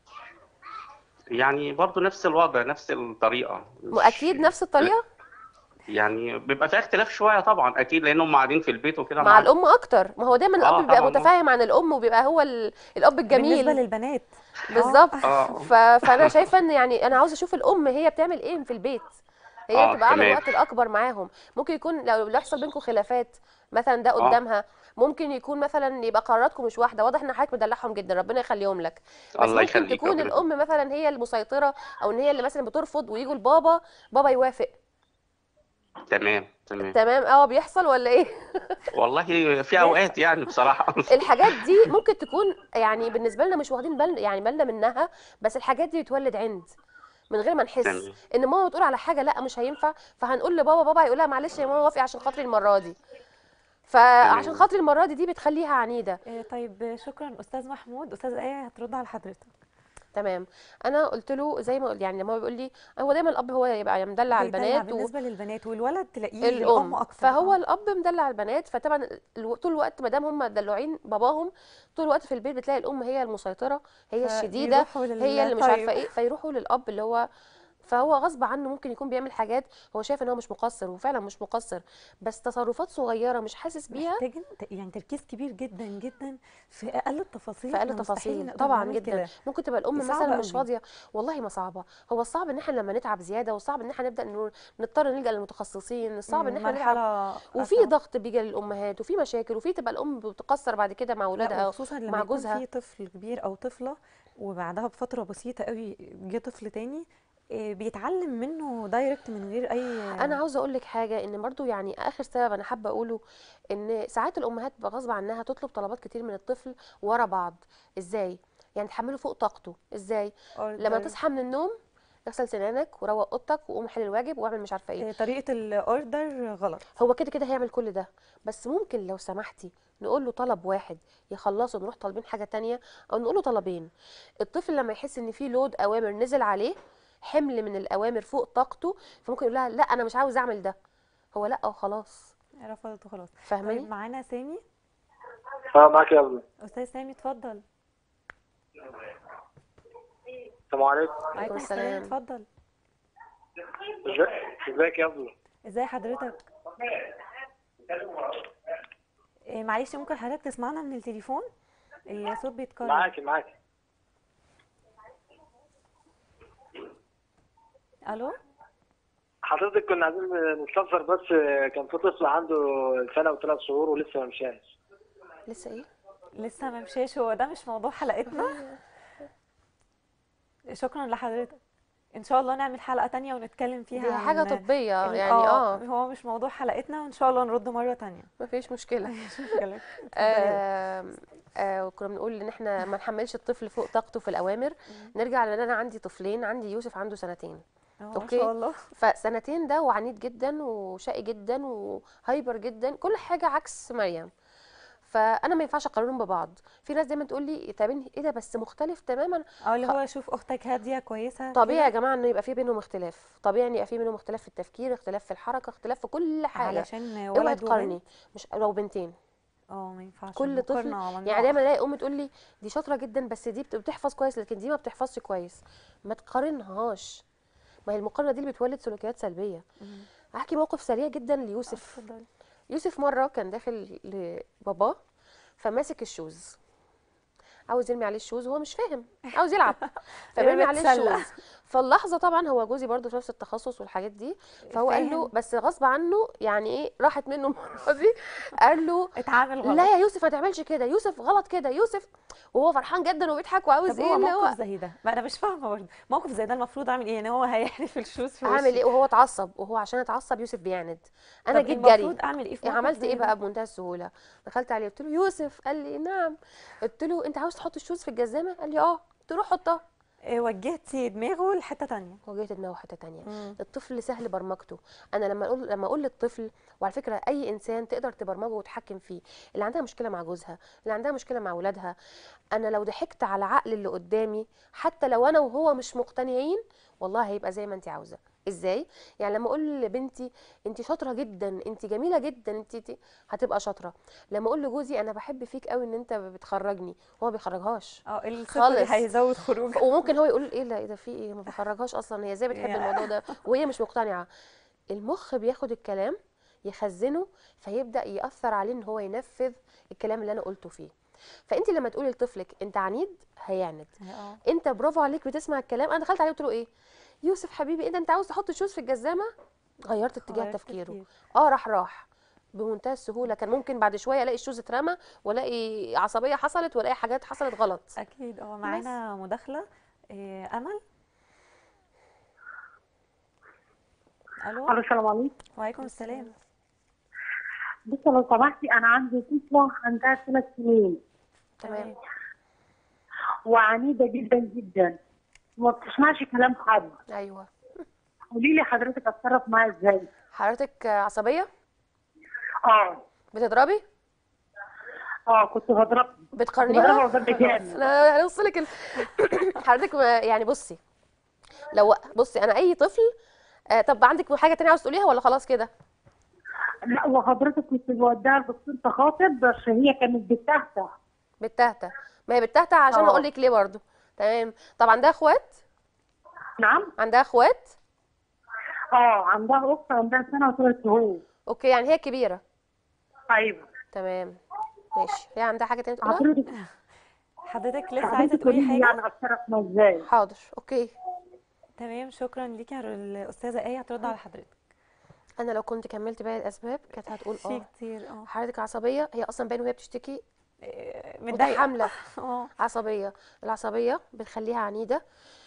يعني برضو نفس الوضع نفس الطريقه مش- واكيد نفس الطريقه يعني بيبقى فيها اختلاف شويه طبعا اكيد لانهم قاعدين في البيت وكده مع معاك. الام اكتر ما هو دايما آه، الاب بيبقى طبعاً، آه. متفاهم عن الام وبيبقى هو ال... الاب بالنسبه الجميل للبنات بالظبط اه ف... فانا شايفه ان يعني انا عاوزه اشوف الام هي بتعمل ايه في البيت هي آه، بتبقى قاعده تمام. الوقت الاكبر معاهم ممكن يكون لو لو يحصل بينكم خلافات مثلا ده قدامها ممكن يكون مثلا يبقى قراراتكم مش واحده واضح ان حضرتك مدلعهم جدا ربنا يخليهم لك بس الله ممكن يخليك تكون ربنا الام مثلا هي المسيطره او ان هي اللي مثلا بترفض ويجوا لبابا بابا يوافق تمام تمام تمام اه بيحصل ولا ايه والله في اوقات يعني بصراحه الحاجات دي ممكن تكون يعني بالنسبه لنا مش واخدين بالنا يعني بالنا منها بس الحاجات دي بتولد عند من غير ما نحس تمام. ان ماما بتقول على حاجه لا مش هينفع فهنقول لبابا بابا هيقول لها معلش يا ماما وافقي عشان خاطري المره دي فعشان تمام. خاطري المره دي دي بتخليها عنيده إيه، طيب شكرا استاذ محمود استاذ ايه هترد على حضرتك تمام انا قلت له زي ما قلت يعني لما هو بيقول لي هو دايما الاب هو يبقى مدلع بيدلع البنات و... بالنسبه للبنات والولد تلاقيه الام الام اكتر فهو آه. الاب مدلع البنات فطبعا الو- طول الوقت ما دام هم مدلوعين باباهم طول الوقت في البيت بتلاقي الام هي المسيطره هي الشديده فيروحوا لل- هي اللي مش طيب. عارفه ايه فيروحوا للاب اللي هو فهو غصب عنه ممكن يكون بيعمل حاجات هو شايف ان هو مش مقصر وفعلا مش مقصر بس تصرفات صغيره مش حاسس بيها محتاجين ت- يعني تركيز كبير جدا جدا في اقل التفاصيل في اقل إحنا مستحيل تفاصيل نقدر طبعا نعمل جدا كده. ممكن تبقى الام دي صعبة مثلا مش قوي. فاضيه والله ما صعبه هو الصعب ان احنا لما نتعب زياده والصعب ان احنا نبدا نقول- نضطر نلجا للمتخصصين الصعب ان مم، احنا نتعب مرحله وفي أصعب. ضغط بيجي للامهات وفي مشاكل وفي تبقى الام بتقصر بعد كده مع لا اولادها وخصوصا لما مع يكون جوزها في طفل كبير او طفله وبعدها بفتره بسيطه قوي جه طفل تاني إيه، بيتعلم منه دايركت من غير اي انا عاوزه اقول لك حاجه ان برضو يعني اخر سبب انا حابه اقوله ان ساعات الامهات بقى غصب عنها تطلب طلبات كتير من الطفل ورا بعض ازاي يعني تحمله فوق طاقته ازاي لما order. تصحى من النوم اغسل سنانك وروق اوضتك وقوم حل الواجب واعمل مش عارفه ايه إيه، طريقه الاوردر غلط هو كده كده هيعمل كل ده بس ممكن لو سمحتي نقول له طلب واحد يخلصه نروح طالبين حاجه تانية او نقول له طلبين الطفل لما يحس ان في لود اوامر نزل عليه حمل من الاوامر فوق طاقته فممكن يقول لها لا انا مش عاوز اعمل ده هو لا وخلاص رفضت وخلاص طيب فاهماني معانا سامي اه معاك يا ابني استاذ سامي اتفضل السلام عليكم عليكم السلام السلام. اتفضل ازاي- ازيك يا ابني ازاي حضرتك إيه، معلش ممكن حضرتك تسمعنا من التليفون الصوت بيتكرر معاكي معاكي الو حضرتك كنا عايزين نستفسر بس كان في طفل عنده سنه وثلاث شهور ولسه ما مشاش لسه ايه لسه ما مشاش هو ده مش موضوع حلقتنا شكرا لحضرتك ان شاء الله نعمل حلقة تانية ونتكلم فيها دي حاجه عن طبيه ال- يعني اه هو مش موضوع حلقتنا وان شاء الله نرد مرة تانية مفيش مشكله اتفضلي. آه آه كنا بنقول ان احنا ما نحملش الطفل فوق طاقته في الاوامر نرجع لان انا عندي طفلين عندي يوسف عنده سنتين اه ما أوكي. شاء الله فسنتين ده وعنيد جدا وشقي جدا وهايبر جدا كل حاجه عكس مريم فانا ما ينفعش اقارنهم ببعض في ناس دايما تقول لي طب إن- ايه ده بس مختلف تماما او اللي هو شوف اختك هادية كويسة طبيعي يا كده جماعه انه يبقى في بينهم اختلاف طبيعي ان يبقى في بينهم اختلاف في التفكير اختلاف في الحركه اختلاف في كل حاجه علشان اوعي ولد تقارني وبنت مش لو بنتين اه ما ينفعش كل طفل المقارنة ممنوعة. يعني دايما الاقي ام تقول لي دي شاطره جدا بس دي بت- بتحفظ كويس لكن دي ما بتحفظش كويس ما تقارنهاش ما هي المقارنه دي اللي بتولد سلوكيات سلبيه مم. احكي موقف سريع جدا ليوسف اتفضلي يوسف مره كان داخل لباباه فماسك الشوز عاوز يرمي عليه الشوز وهو مش فاهم عاوز يلعب فبيرمي عليه بيتسلى. الشوز فاللحظه طبعا هو جوزي برضو في نفس التخصص والحاجات دي فهو قال له فاهم. بس غصب عنه يعني ايه راحت منه المره دي قال له اتعامل غلط لا يا يوسف ما تعملش كده يوسف غلط كده يوسف وهو فرحان جدا وبيضحك وعاوز طب ايه هو اللي هو موقف زي ده ما انا مش فاهمه برضه موقف زي ده المفروض اعمل ايه يعني هو هيحرف الشوز في عامل وشي ايه وهو اتعصب وهو عشان اتعصب يوسف بيعند انا طب جيت جري المفروض اعمل ايه في إيه موقف عملت زي ايه ده؟ بقى بمنتهى السهوله دخلت عليه قلت له يوسف قال لي نعم قلت له انت عاوز تحط الشوز في الجزامه قال لي اه قلت له روح حطها إيه، وجهتي دماغه لحته تانية وجهت دماغه حته تانية مم. الطفل سهل برمجته انا لما اقول لما اقول للطفل وعلى فكره اي انسان تقدر تبرمجه وتتحكم فيه اللي عندها مشكله مع جوزها اللي عندها مشكله مع اولادها انا لو ضحكت على عقل اللي قدامي حتى لو انا وهو مش مقتنعين والله هيبقى زي ما انت عاوزه ازاي يعني لما اقول لبنتي انت شاطره جدا انت جميله جدا انت انت- هتبقى شاطره لما اقول لجوزي انا بحب فيك قوي ان انت بتخرجني هو ما بيخرجهاش اه الثقه خالص. دي هيزود خروج وممكن هو يقول ايه لا ايه ده في ايه ما بخرجهاش اصلا هي ازاي بتحب يا. الموضوع ده وهي مش مقتنعه المخ بياخد الكلام يخزنه فيبدا ياثر عليه ان هو ينفذ الكلام اللي انا قلته فيه فانت لما تقولي لطفلك انت عنيد هيعند اه انت برافو عليك بتسمع الكلام انا دخلت عليه قلت له ايه يوسف حبيبي ايه ده انت عاوز تحط الشوز في الجزامه غيرت اتجاه غيرت تفكيره تفكير. اه راح راح بمنتهى السهوله كان ممكن بعد شويه الاقي الشوز اترمى والاقي عصبيه حصلت والاقي حاجات حصلت غلط اكيد اه معانا مداخله إيه، امل الو الو السلام عليكم وعليكم السلام بصي لو سمحتي انا عندي طفله عندها ثلاث سنين تمام وعنيده جدا جدا وما بتسمعش كلام حد ايوه قولي لي حضرتك اتصرف معاها ازاي حضرتك عصبيه اه بتضربي اه كنت بضرب كنت بتقارنيها بضربها وضرب جامد انا هنوصلك ال... حضرتك ما- يعني بصي لو بصي انا اي طفل آه طب عندك حاجه تانية عاوز تقوليها ولا خلاص كده لا وحضرتك كنت بوديها لدكتور تخاطب بس هي كانت بتهته بالتهته ما هي بالتهته عشان اه. اقول لك ليه برضو تمام طب عندها اخوات نعم عندها اخوات اه عندها اخت عندها سنه وثلاث شهور اوكي يعني هي كبيره ايوه تمام ماشي هي عندها حاجه تانية تقولها حضرتك حضرتك لسه عايزه حضرتك تقولي قولي لي حاجه يعني اتصرف ازاي حاضر اوكي تمام شكرا ليكي يا الاستاذه ايه هترد على حضرتك انا لو كنت كملت باقي الاسباب كانت هتقول في اه كتير اه حضرتك عصبيه هي اصلا باين وهي بتشتكي إيه، متضايقه متحامله اه عصبيه العصبيه بتخليها عنيده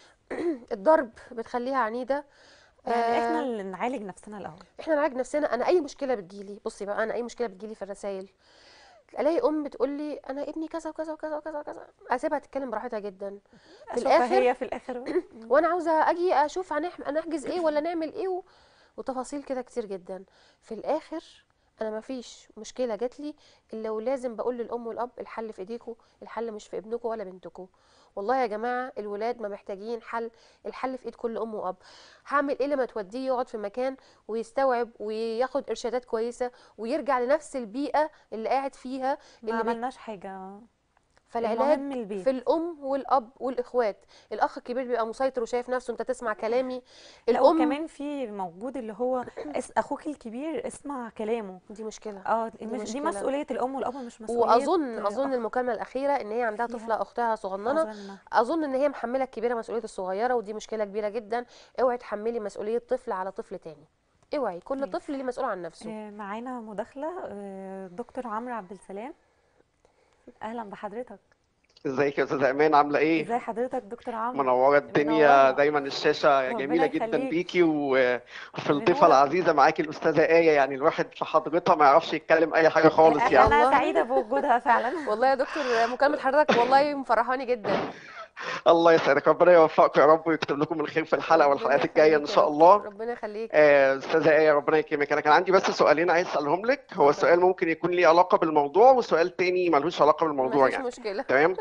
الضرب بتخليها عنيده يعني احنا آه، اللي نعالج نفسنا الاول احنا نعالج نفسنا انا اي مشكله بتجيلي بصي بقى انا اي مشكله بتجيلي في الرسائل الاقي ام بتقول لي انا ابني كذا وكذا وكذا وكذا وكذا اسيبها تتكلم براحتها جدا في اشوفها الاخر هي في الاخر وانا عاوزه اجي اشوف هنح- هنحجز ايه ولا نعمل ايه و... وتفاصيل كده كتير جدا في الاخر انا ما فيش مشكله جات لي الا ولازم بقول للام والاب الحل في ايديكم الحل مش في ابنكم ولا بنتكم والله يا جماعه الولاد ما محتاجين حل الحل في ايد كل ام واب هعمل ايه لما توديه يقعد في مكان ويستوعب وياخد ارشادات كويسه ويرجع لنفس البيئه اللي قاعد فيها ما اللي بي... عملناش حاجه فالعلاج المهم البيت. في الام والاب والاخوات الاخ الكبير بيبقى مسيطر وشايف نفسه انت تسمع كلامي لا الام وكمان في موجود اللي هو اس اخوك الكبير اسمع كلامه دي مشكله اه دي مش دي مشكلة. مسؤوليه الام والاب مش مسؤوليه واظن اظن أخ. المكالمه الاخيره ان هي عندها فيها. طفله اختها صغننه أظن. اظن ان هي محمله الكبيره مسؤوليه الصغيره ودي مشكله كبيره جدا اوعي تحملي مسؤوليه طفل على طفل تاني اوعي كل طيب. طفل ليه مسؤول عن نفسه آه، معانا مداخله آه، دكتور عمرو عبد السلام اهلا بحضرتك ازيك يا استاذه ايمان عامله ايه ازي حضرتك دكتور عمرو منوره الدنيا منورة. دايما الشاشه ربنا جميله جدا يخليك. بيكي و- وفي الضيفه منورة. العزيزه معاكي الاستاذه ايه يعني الواحد في حضرتها ما يعرفش يتكلم اي حاجه خالص انا يعني والله. سعيده بوجودها فعلا والله يا دكتور مكالمه حضرتك والله مفرحاني جدا الله يسعدك ربنا يوفقكم يا رب ويكتب لكم الخير في الحلقه ربنا والحلقات الجايه ان يخليك يا شاء دكتور، الله ربنا يخليك آه، استاذه ايه ربنا يكرمك انا كان عندي بس سؤالين عايز اسالهم لك هو السؤال ممكن يكون ليه علاقه بالموضوع وسؤال تاني ملوش علاقه بالموضوع مفيش يعني مشكله تمام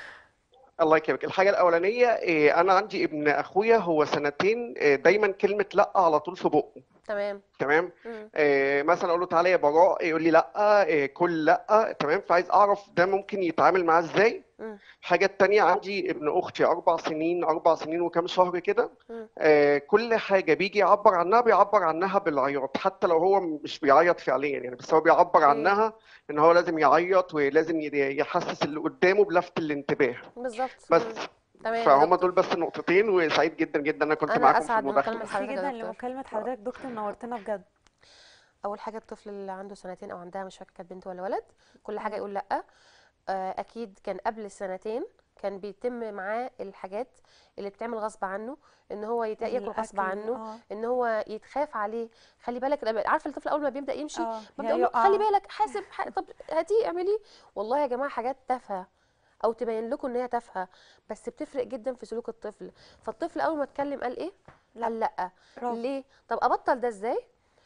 الله يكرمك الحاجة الأولانية إيه، أنا عندي ابن أخويا هو سنتين إيه، دايما كلمة لأ على طول في بقه تمام تمام مم. إيه، مثلا أقول له تعالى يا براء يقول لي لأ إيه، كل لأ تمام فعايز أعرف ده ممكن يتعامل معاه إزاي مم. الحاجة التانية عندي ابن أختي أربع سنين أربع سنين وكام شهر كده مم. آه، كل حاجة بيجي يعبر عنها بيعبر عنها بالعياط حتى لو هو مش بيعيط فعليا يعني بس هو بيعبر مم. عنها إن هو لازم يعيط ولازم ي- يحسس اللي قدامه بلفت الانتباه بالظبط بس مم. تمام يا فهم دكتور. دول بس النقطتين وسعيد جدا جدا انا كنت أنا معاكم في أسعد المداخله بمكالمة ميرسي حضرتك يا جدا دكتور. لمكالمه حضرتك دكتور نورتنا بجد اول حاجه الطفل اللي عنده سنتين او عندها مش فاكره كانت بنت ولا ولد كل حاجه يقول لا آه، اكيد كان قبل السنتين كان بيتم معاه الحاجات اللي بتعمل غصب عنه ان هو يت- ياكل غصب الأكل، عنه اه ان هو يتخاف عليه خلي بالك لما- عارفه الطفل اول ما بيبدا يمشي اه ببدا يا اقول له يقع. خلي بالك حاسب ح... طب هاتيه اعمليه والله يا جماعه حاجات تافهه او تبين لكم ان هي تافهه بس بتفرق جدا في سلوك الطفل فالطفل اول ما اتكلم قال ايه قال لا برافو. ليه طب ابطل ده ازاي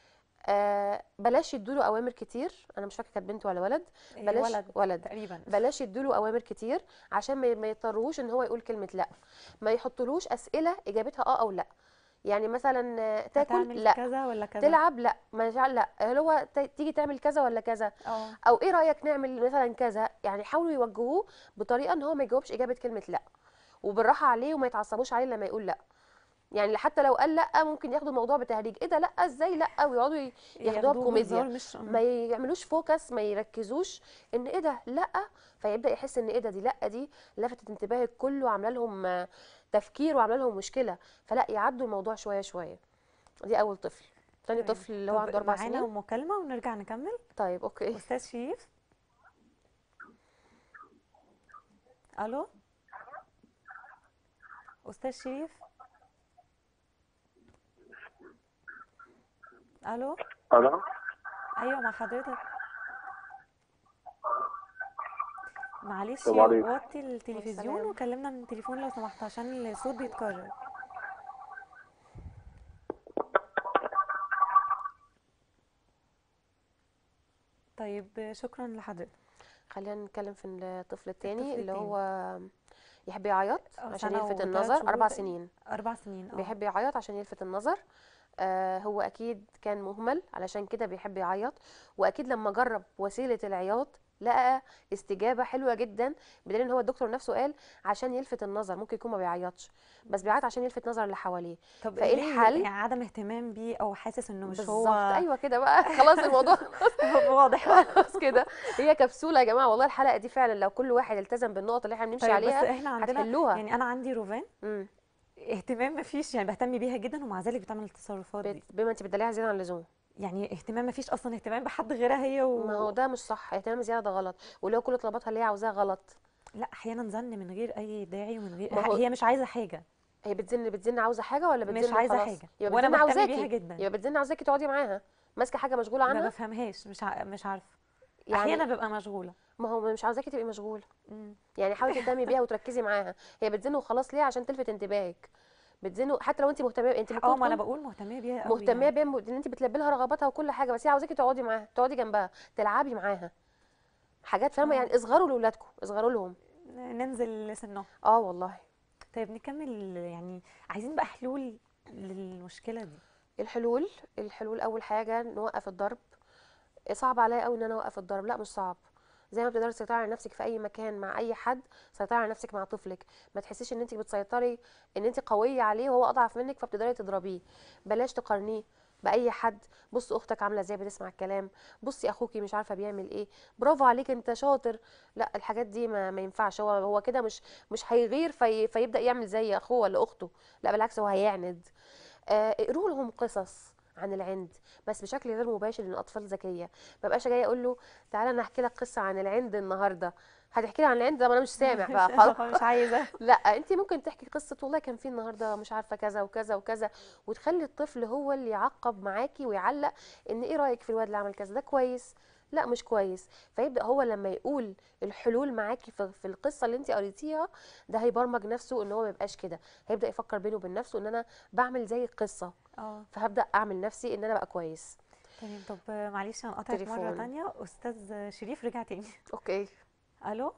آه بلاش يدوله اوامر كتير انا مش فاكره كانت بنت ولا ولد إيه، بلاش ولد ولد تقريبا بلاش يدوله اوامر كتير عشان ما ما يضطروش ان هو يقول كلمه لا ما يحطلوش اسئله اجابتها اه او لا يعني مثلا آه، تاكل هتعمل لا كذا ولا كذا تلعب لا ما يجعل لا هل هو ت- تيجي تعمل كذا ولا كذا اه او ايه رايك نعمل مثلا كذا يعني حاولوا يوجهوه بطريقه ان هو ما يجاوبش اجابه كلمه لا وبالراحه عليه وما يتعصبوش عليه لما يقول لا يعني حتى لو قال لا ممكن ياخدوا الموضوع بتهريج ايه ده لا ازاي لا ويقعدوا ي- ياخدوها ياخدوه بكوميديا بهزار مش ما يعملوش فوكس ما يركزوش ان ايه ده لا فيبدا يحس ان ايه ده دي لا دي لفتت انتباه الكل وعامله لهم آه، تفكير وعامله لهم مشكله فلا يعدوا الموضوع شويه شويه دي اول طفل تاني تمام. طفل اللي هو طب عنده اربع معانا سنين مكالمه ونرجع نكمل طيب اوكي استاذ شريف الو استاذ شريف الو الو ايوه مع حضرتك معلش السلام عليكم. وطي التلفزيون والسلام. وكلمنا من التليفون لو سمحت عشان الصوت بيتكرر طيب شكرا لحضرتك خلينا نتكلم في الطفل التاني الطفل اللي التاني. هو يحب يعيط اه، عشان سنة يلفت وثلاث النظر شهور اربع تقريبا. سنين أربع سنين اه بيحب يعيط عشان يلفت النظر آه هو اكيد كان مهمل علشان كده بيحب يعيط واكيد لما جرب وسيله العياط لقى استجابه حلوه جدا بدليل ان هو الدكتور نفسه قال عشان يلفت النظر ممكن يكون ما بيعيطش بس بيعيط عشان يلفت نظر اللي حواليه طب فإيه ليه الحل؟ يعني عدم اهتمام بيه او حاسس انه مش بالظبط هو ايوه كده بقى خلاص الموضوع واضح خلاص كده هي كبسوله يا جماعه والله الحلقه دي فعلا لو كل واحد التزم بالنقط اللي احنا بنمشي طيب بس عليها احنا عندنا هتحلوها يعني انا عندي روفان مم. اهتمام مفيش يعني بهتم بيها جدا ومع ذلك بتعمل التصرفات دي بت- بما انت بتدلعيها زياده عن اللزوم يعني اهتمام مفيش اصلا اهتمام بحد غيرها هي و... ما هو ده مش صح اهتمام زياده ده غلط ولو كل طلباتها اللي هي عاوزاها غلط لا احيانا زن من غير اي داعي ومن غير ما هو- هي مش عايزه حاجه هي بتزن بتزن عاوزه حاجه ولا مش بتزن عايزة خلاص؟ حاجة. يبقى وأنا بتزن بهتم عاوزاكي بيها جدا. يبقى بتزن عاوزاكي تقعدي معاها ماسكه حاجه مشغوله ما عنها بفهمهاش مش ع... مش عارفه يعني احيانا ببقى مشغوله ما هو مش عاوزاكي تبقي مشغوله مم. يعني حاولي تهتمي بيها وتركزي معاها هي بتزن وخلاص ليه عشان تلفت انتباهك بتزن حتى لو انت مهتمه انت ممكن اه ما انا تكون بقول مهتميه بيها قوي مهتميه يعني. بيها م- ان انت بتلبي لها رغباتها وكل حاجه بس هي عاوزاكي تقعدي معاها تقعدي جنبها تلعبي معاها حاجات فاهمه آه. يعني اصغروا لاولادكم اصغروا لهم ننزل لسنهم اه والله طيب نكمل يعني عايزين بقى حلول للمشكله دي الحلول الحلول اول حاجه نوقف الضرب صعب عليا قوي ان انا اوقف الضرب لا مش صعب زي ما بتقدري تسيطري على نفسك في اي مكان مع اي حد سيطري على نفسك مع طفلك ما تحسيش ان انت بتسيطري ان انت قويه عليه وهو اضعف منك فبتقدري تضربيه بلاش تقارنيه باي حد بص اختك عامله ازاي بتسمع الكلام بصي اخوكي مش عارفه بيعمل ايه برافو عليك انت شاطر لا الحاجات دي ما, ما ينفعش هو هو كده مش مش هيغير في فيبدا يعمل زي اخوه ولا اخته لا بالعكس هو هيعند آه، اقروا لهم قصص عن العند بس بشكل غير مباشر لان الاطفال ذكيه ما بقاش جايه اقول له تعالى انا احكي لك قصه عن العند النهارده هتحكي لي عن العند ده ما انا مش سامع بقى خلاص مش عايزه لا انت ممكن تحكي قصه والله كان في النهارده مش عارفه كذا وكذا وكذا وتخلي الطفل هو اللي يعقب معاكي ويعلق ان ايه رايك في الواد اللي عمل كذا ده كويس لا مش كويس فيبدا هو لما يقول الحلول معاكي في, في القصه اللي انت قريتيها ده هيبرمج نفسه ان هو ما يبقاش كده هيبدا يفكر بينه وبين نفسه ان انا بعمل زي القصه اه فهبدا اعمل نفسي ان انا بقى كويس تمام طب معلش هنقطعك مره تليفون. تانية استاذ شريف رجع تاني اوكي الو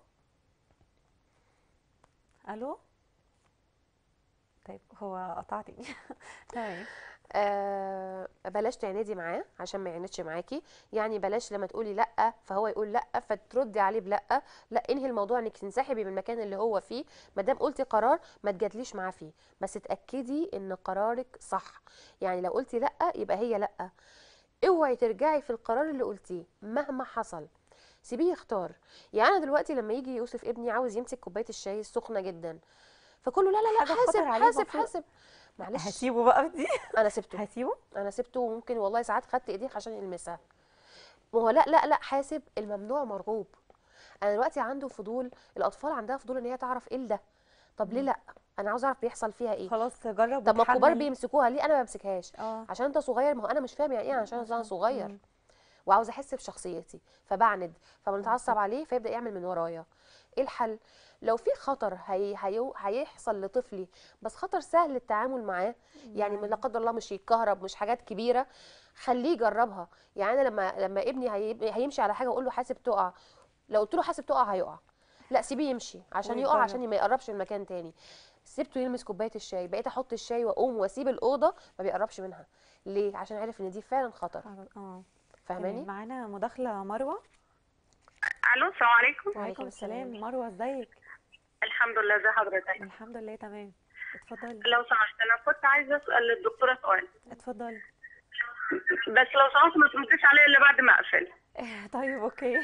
الو طيب هو قطع تاني تمام آه بلاش تعندي معاه عشان ما يعندش معاكي يعني بلاش لما تقولي لا فهو يقول لا فتردي عليه بلا لا انهي الموضوع انك تنسحبي من المكان اللي هو فيه ما دام قلتي قرار ما تجادليش معاه فيه بس اتاكدي ان قرارك صح يعني لو قلتي لا يبقى هي لا اوعي ترجعي في القرار اللي قلتيه مهما حصل سيبيه يختار يعني انا دلوقتي لما يجي يوسف ابني عاوز يمسك كوبايه الشاي السخنه جدا فكله لا لا لا حاجة حاسب خطر عليه حاسب المفروض. حاسب معلش هسيبه بقى في دي انا سبته هسيبه انا سبته وممكن والله ساعات خدت ايديه عشان يلمسها ما هو لا لا لا حاسب الممنوع مرغوب انا دلوقتي عنده فضول الاطفال عندها فضول ان هي تعرف ايه ده طب ليه لا انا عاوز اعرف بيحصل فيها ايه خلاص جرب طب ما الكبار وتحمل. بيمسكوها ليه انا ما بمسكهاش اه عشان انت صغير ما هو انا مش فاهم يعني ايه عشان انا صغير وعاوز احس بشخصيتي فبعند فبنتعصب عليه فيبدا يعمل من ورايا ايه الحل لو في خطر هي هي هيحصل لطفلي بس خطر سهل التعامل معاه يعني من لا قدر الله مش يتكهرب مش حاجات كبيره خليه يجربها يعني انا لما لما ابني هي- هيمشي على حاجه واقول له حاسب تقع لو قلت له حاسب تقع هيقع لا سيبيه يمشي عشان يقع ويجرب. عشان ما يقربش من مكان تاني سيبته يلمس كوبايه الشاي بقيت احط الشاي واقوم واسيب الاوضه ما بيقربش منها ليه عشان عارف ان دي فعلا خطر اه تمام. فاهماني معانا مداخله مروه الو السلام عليكم وعليكم السلام مروه ازيك الحمد لله ازي حضرتك الحمد لله تمام اتفضلي لو سمحت انا كنت عايزه اسال الدكتوره سؤال اتفضلي بس لو سمحت ما ترديش عليا الا بعد ما اقفل طيب اوكي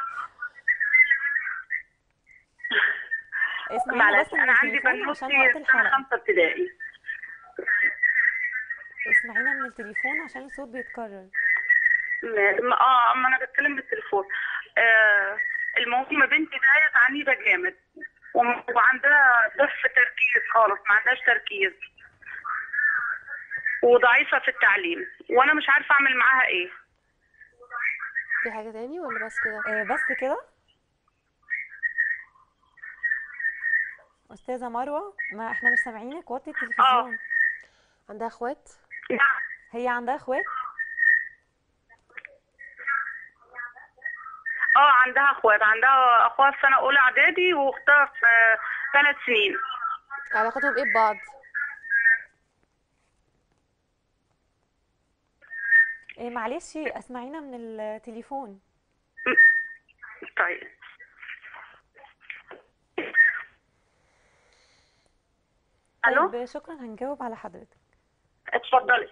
اسمعيني معلش بس من انا عندي التليفون عشان بنوتي وقت في سنه الحلقه خمسه ابتدائي اسمعينا من التليفون عشان الصوت بيتكرر م- اه اما انا بتكلم بالتليفون آه المهم بنتي دهيت عنيده جامد وم- وعندها ضعف تركيز خالص ما عندهاش تركيز وضعيفه في التعليم وانا مش عارفه اعمل معاها ايه في حاجه تاني ولا بس كده آه بس كده استاذه مروه ما احنا مش سامعينك وطي التلفزيون عندها اخوات نعم هي عندها اخوات اه عندها اخوات عندها اخوها في سنه اولى اعدادي واختها في ثلاث سنين علاقتهم ايه ببعض إيه معلش اسمعينا من التليفون طيب الو طيب شكرا هنجاوب على حضرتك اتفضلي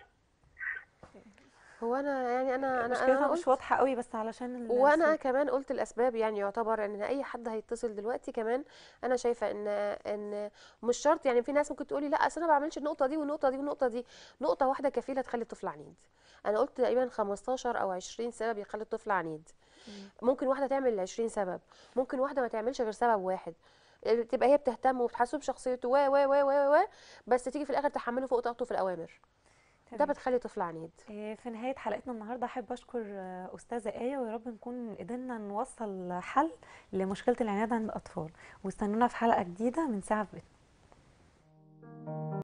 هو انا يعني انا انا مشكلتها انا مش قلت واضحه قوي بس علشان ال- وانا الصوت. كمان قلت الاسباب يعني يعتبر ان اي حد هيتصل دلوقتي كمان انا شايفه ان ان مش شرط يعني في ناس ممكن تقولي لا اصل انا ما بعملش النقطه دي والنقطه دي والنقطه دي نقطه واحده كفيله تخلي الطفل عنيد انا قلت تقريبا 15 او 20 سبب يخلي الطفل عنيد ممكن واحده تعمل ال 20 سبب ممكن واحده ما تعملش غير سبب واحد تبقى هي بتهتم وبتحسه بشخصيته و و و و و بس تيجي في الاخر تحمله فوق طاقته في الاوامر ده تمام. بتخلي طفل عنيد إيه، في نهاية حلقتنا النهاردة أحب أشكر آه، أستاذة آية ويا رب نكون قدرنا نوصل حل لمشكلة العناد عند الأطفال واستنونا في حلقة جديدة من ساعة في بيتنا